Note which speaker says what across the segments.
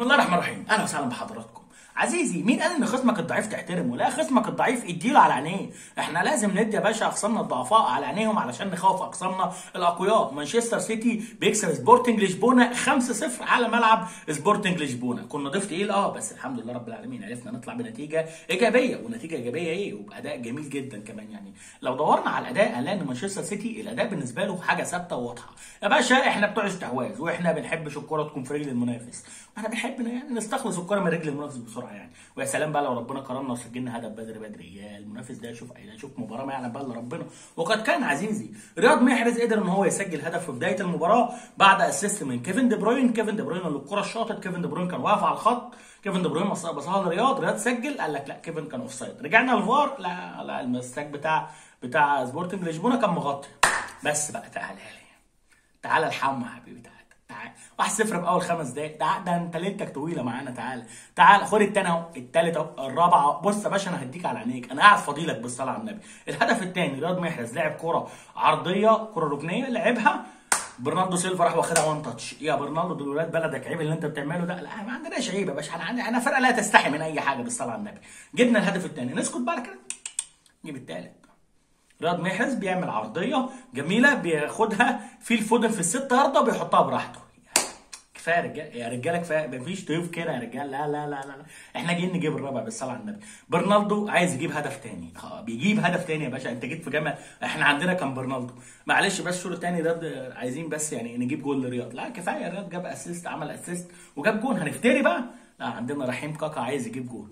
Speaker 1: بسم الله الرحمن الرحيم اهلا وسهلا بحضراتكم عزيزي مين قال ان خصمك الضعيف تحترمه لا خصمك الضعيف اديله على عينيه احنا لازم ندي يا باشا اخصامنا الضعفاء على عينيهم علشان نخوف اخصامنا الاقوياء مانشستر سيتي بيكسب سبورتنج لشبونه 5-0 على ملعب سبورتنج لشبونه كنا ضيف تقيل اه بس الحمد لله رب العالمين عرفنا نطلع بنتيجه ايجابيه ونتيجه ايجابيه ايه وباداء جميل جدا كمان يعني لو دورنا على الاداء هنلاقي ان مانشستر سيتي الاداء بالنسبه له حاجه ثابته وواضحه يا باشا احنا بتوع استحواذ واحنا بنحبش الكره تكون في رجل المنافس احنا بنحب يعني نستخلص الكره من رجل المنافس بسرعه يعني ويا سلام بقى لو ربنا كرمنا وسجلنا هدف بدري بدري يا المنافس ده يشوف يشوف مباراه ما يعلم بقى الا ربنا وقد كان عزيزي رياض محرز قدر ان هو يسجل هدف في بدايه المباراه بعد اسيست من كيفن دي بروين كيفن دي بروين اللي الكره الشاطت كيفن دي بروين كان واقف على الخط كيفن دي بروين بصها لرياض رياض سجل قال لك لا كيفن كان اوف سايد رجعنا الفار لا لا المستاك بتاع بتاع سبورتنج لشبونه كان مغطي بس بقى تعالى لي تعالى الحمى يا حبيبي تعالى تعالى 1 0 باول خمس دقايق ده ده انت ليلتك طويله معانا تعالى تعالى خد التاني اهو التالت اهو الرابعه بص يا باشا انا هديك على عينيك انا قاعد فضيلك بالصلاه على النبي الهدف الثاني رياض محرز لعب كره عرضيه كره ركنيه لعبها برناردو سيلفا راح واخدها وان تاتش يا برناردو دول ولاد بلدك عيب اللي انت بتعمله ده لا ما عندناش عيب يا باشا احنا عندنا انا فرقه لا تستحي من اي حاجه بالصلاه على النبي جبنا الهدف الثاني نسكت بقى كده نجيب الثالث رياض محرز بيعمل عرضيه جميله بياخدها في الفودن في الست يارده وبيحطها براحته كفايه يا رجاله يا رجاله كفايه مفيش ضيوف كده يا رجاله لا لا لا لا احنا جايين نجيب الرابع بالصلاه على النبي برنالدو عايز يجيب هدف تاني اه بيجيب هدف تاني يا باشا انت جيت في جامع احنا عندنا كان برنالدو معلش بس الشوط التاني ده عايزين بس يعني نجيب جول لرياض لا كفايه رياض جاب اسيست عمل اسيست وجاب جول هنفتري بقى لا عندنا رحيم كاكا عايز يجيب جول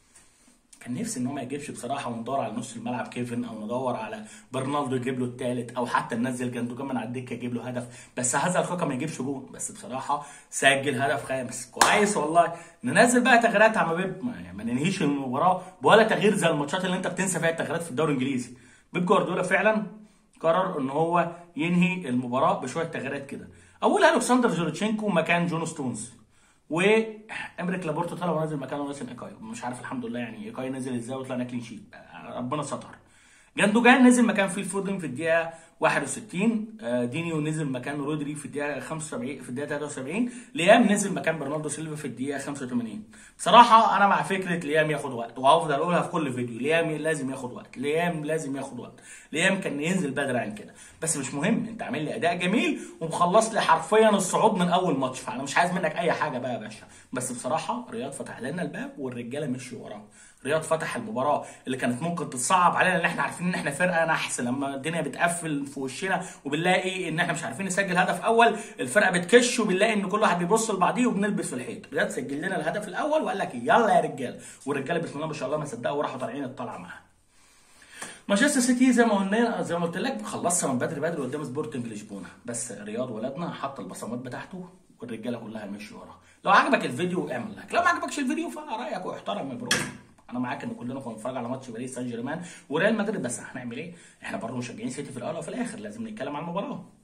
Speaker 1: كان نفسي ان هو ما يجيبش بصراحه وندور على نص الملعب كيفن او ندور على برنالدو يجيب له الثالث او حتى ننزل جندوجان من على الدكه يجيب له هدف بس هذا الخاكا ما يجيبش جول بس بصراحه سجل هدف خامس كويس والله ننزل بقى تغييرات عم بيب ما, ما ننهيش المباراه ولا تغيير زي الماتشات اللي انت بتنسى فيها التغييرات في الدوري الانجليزي بيب جوارديولا فعلا قرر ان هو ينهي المباراه بشويه تغييرات كده اولها الكسندر زولتشينكو مكان جون ستونز وامريك لابورتو طلع ونزل مكانه ناسن ايكاي مش عارف الحمد لله يعني ايكاي نزل ازاي وطلعنا كلين شيت ربنا ستر جندوجان نزل مكان فيل فودن في الدقيقه 61 دينيو نزل مكان رودري في الدقيقه 75 في الدقيقه 73 ليام نزل مكان برناردو سيلفا في الدقيقه 85 بصراحه انا مع فكره ليام ياخد وقت وهفضل اقولها في كل فيديو ليام لازم ياخد وقت ليام لازم ياخد وقت ليام كان ينزل بدري عن كده بس مش مهم انت عامل لي اداء جميل ومخلص لي حرفيا الصعود من اول ماتش فانا مش عايز منك اي حاجه بقى يا باشا بس بصراحه رياض فتح لنا الباب والرجاله مشوا وراه رياض فتح المباراه اللي كانت ممكن تتصعب علينا ان احنا عارفين ان احنا فرقه نحس لما الدنيا بتقفل في وشنا وبنلاقي ان احنا مش عارفين نسجل هدف اول الفرقه بتكش وبنلاقي ان كل واحد بيبص لبعضيه وبنلبس في الحيط رياض سجل لنا الهدف الاول وقال لك يلا يا رجاله والرجاله بسم الله ما شاء الله ما صدقوا وراحوا طالعين الطلعه معاها مانشستر سيتي زي ما قلنا زي ما قلت لك خلصها من بدري بدري قدام سبورتنج لشبونه بس رياض ولادنا حط البصمات بتاعته والرجاله كلها مشوا وراه لو عجبك الفيديو اعمل لايك لو ما عجبكش الفيديو فرايك واحترم يا برو انا معاك ان كلنا كنا بنتفرج على ماتش باريس سان جيرمان وريال مدريد بس هنعمل ايه؟ احنا برضه مشجعين سيتي في الاول وفي الاخر لازم نتكلم عن المباراه